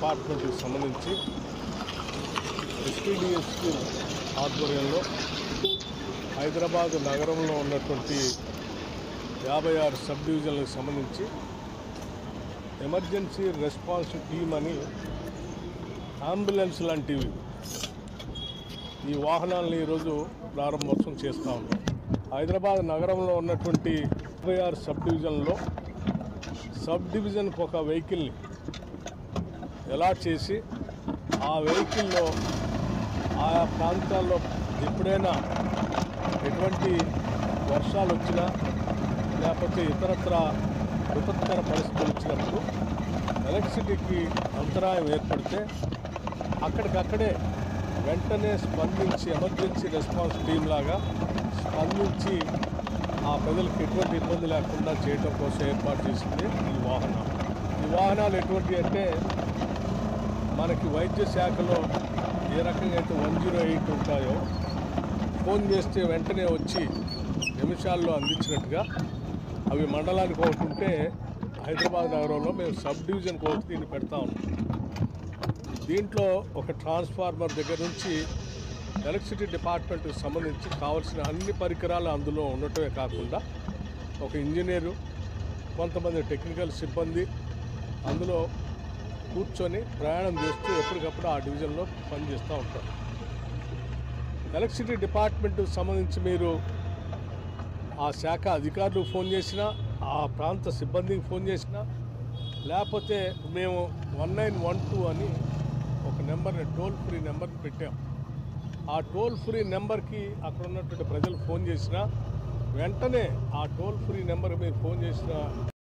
డిపార్ట్మెంట్కి సంబంధించి ఎస్పీడిఎస్పీ ఆధ్వర్యంలో హైదరాబాద్ నగరంలో ఉన్నటువంటి యాభై ఆరు సబ్ డివిజన్లకు సంబంధించి ఎమర్జెన్సీ రెస్పాన్స్ టీమ్ అని అంబులెన్స్ లాంటివి ఈ వాహనాలను ఈరోజు ప్రారంభోత్సవం చేస్తూ ఉన్నాం హైదరాబాద్ నగరంలో ఉన్నటువంటి ఇరవై ఆరు సబ్ డివిజన్లో సబ్ డివిజన్కి ఒక వెహికల్ని అలాట్ చేసి ఆ వెహికల్లో ఆయా ప్రాంతాల్లో ఎప్పుడైనా ఎటువంటి వర్షాలు వచ్చినా లేకపోతే ఇతరత్ర విపత్కర పరిస్థితులు వచ్చినప్పుడు ఎలక్ట్రిసిటీకి అంతరాయం ఏర్పడితే అక్కడికక్కడే వెంటనే స్పందించి ఎమర్జెన్సీ రెస్పాన్స్ టీం లాగా స్పందించి ఆ ప్రజలకు ఎటువంటి ఇబ్బంది లేకుండా చేయడం కోసం ఏర్పాటు చేసింది ఈ వాహనాలు ఈ వాహనాలు ఎటువంటి అంటే మనకి వైద్య శాఖలో ఏ రకంగా అయితే వన్ జీరో ఎయిట్ ఉంటాయో ఫోన్ చేస్తే వెంటనే వచ్చి నిమిషాల్లో అందించినట్టుగా అవి మండలానికి ఒకటి ఉంటే హైదరాబాద్ నగరంలో మేము సబ్ డివిజన్కి ఒకటి దీన్ని పెడతా ఉన్నాం దీంట్లో ఒక ట్రాన్స్ఫార్మర్ దగ్గర నుంచి ఎలక్ట్రిసిటీ డిపార్ట్మెంట్కి సంబంధించి కావాల్సిన అన్ని పరికరాలు అందులో ఉండటమే కాకుండా ఒక ఇంజనీరు కొంతమంది టెక్నికల్ సిబ్బంది అందులో కూర్చొని ప్రయాణం చేస్తూ ఎప్పటికప్పుడు ఆ డివిజన్లో పనిచేస్తూ ఉంటారు ఎలక్ట్రిసిటీ డిపార్ట్మెంట్కి సంబంధించి మీరు ఆ శాఖ అధికారులు ఫోన్ చేసినా ఆ ప్రాంత సిబ్బందికి ఫోన్ చేసినా లేకపోతే మేము వన్ నైన్ వన్ టూ అని ఒక నెంబర్ని టోల్ ఫ్రీ నెంబర్ని పెట్టాం ఆ టోల్ ఫ్రీ నెంబర్కి అక్కడ ఉన్నటువంటి ప్రజలు ఫోన్ చేసినా వెంటనే ఆ టోల్ ఫ్రీ నెంబర్కి మీరు ఫోన్ చేసిన